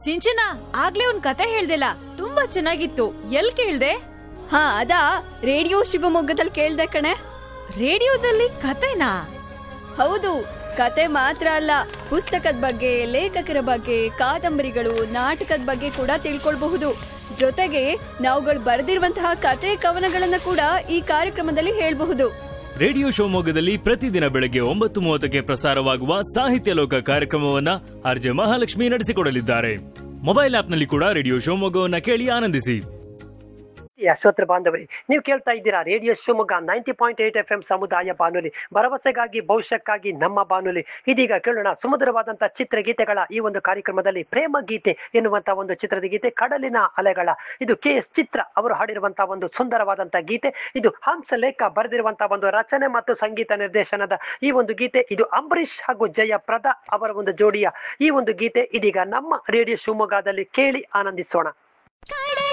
ಸಿಂಚನ ಆಗ್ಲೇ ಒಂದ್ ಕತೆ ಹೇಳ್ದಿಲ್ಲ ತುಂಬಾ ಚೆನ್ನಾಗಿತ್ತು ಎಲ್ ಕೇಳ್ದೆ ಹಾ ಅದಾ ರೇಡಿಯೋ ಶಿವಮೊಗ್ಗದಲ್ಲಿ ಕೇಳ್ದೆ ಕಣೆ ರೇಡಿಯೋದಲ್ಲಿ ಕತೆನಾ ಹೌದು ಕತೆ ಮಾತ್ರ ಅಲ್ಲ ಪುಸ್ತಕದ ಬಗ್ಗೆ ಲೇಖಕರ ಬಗ್ಗೆ ಕಾದಂಬರಿಗಳು ನಾಟಕದ ಬಗ್ಗೆ ಕೂಡ ತಿಳ್ಕೊಳ್ಬಹುದು ಜೊತೆಗೆ ನಾವುಗಳು ಬರೆದಿರುವಂತಹ ಕತೆ ಕವನಗಳನ್ನ ಕೂಡ ಈ ಕಾರ್ಯಕ್ರಮದಲ್ಲಿ ಹೇಳ್ಬಹುದು ರೇಡಿಯೋ ಶಿವಮೊಗ್ಗದಲ್ಲಿ ಪ್ರತಿದಿನ ಬೆಳಗ್ಗೆ ಒಂಬತ್ತು ಮೂವತ್ತಕ್ಕೆ ಪ್ರಸಾರವಾಗುವ ಸಾಹಿತ್ಯ ಲೋಕ ಕಾರ್ಯಕ್ರಮವನ್ನ ಆರ್ಜೆ ಮಹಾಲಕ್ಷ್ಮಿ ನಡೆಸಿಕೊಡಲಿದ್ದಾರೆ ಮೊಬೈಲ್ ಆಪ್ನಲ್ಲಿ ಕೂಡ ರೇಡಿಯೋ ಶಿವಮೊಗ್ಗವನ್ನ ಕೇಳಿ ಆನಂದಿಸಿ ಶ್ರೋತೃ ಬಾಂಧವರಿ ನೀವು ಕೇಳ್ತಾ ಇದ್ದೀರಾ radio Shivamogga ninety point eight F M ಸಮುದಾಯ ಬಾನುಲಿ ಭರವಸೆಗಾಗಿ ಭವಿಷ್ಯಕ್ಕಾಗಿ ನಮ್ಮ ಬಾನುಲಿ ಇದೀಗ ಕೇಳೋಣ ಸುಮಧುರವಾದಂತಹ ಚಿತ್ರಗೀತೆಗಳ ಈ ಒಂದು ಕಾರ್ಯಕ್ರಮದಲ್ಲಿ ಪ್ರೇಮ ಗೀತೆ ಎನ್ನುವಂತಹ ಒಂದು ಚಿತ್ರದ ಗೀತೆ ಕಡಲಿನ ಅಲೆಗಳ ಇದು ಕೆ ಎಸ್ ಚಿತ್ರ ಅವರು ಹಾಡಿರುವಂತಹ ಒಂದು ಸುಂದರವಾದಂತಹ ಗೀತೆ ಇದು ಹಂಸಲೇಖ ಬರೆದಿರುವಂತಹ ಒಂದು ರಚನೆ ಮತ್ತು ಸಂಗೀತ ನಿರ್ದೇಶನದ ಈ ಒಂದು ಗೀತೆ ಇದು ಅಂಬರೀಷ್ ಹಾಗೂ ಜಯಪ್ರದ ಅವರ ಒಂದು ಜೋಡಿಯ ಈ ಒಂದು ಗೀತೆ ಇದೀಗ ನಮ್ಮ ರೇಡಿಯೋ ಶಿವಮೊಗ್ಗದಲ್ಲಿ ಕೇಳಿ ಆನಂದಿಸೋಣ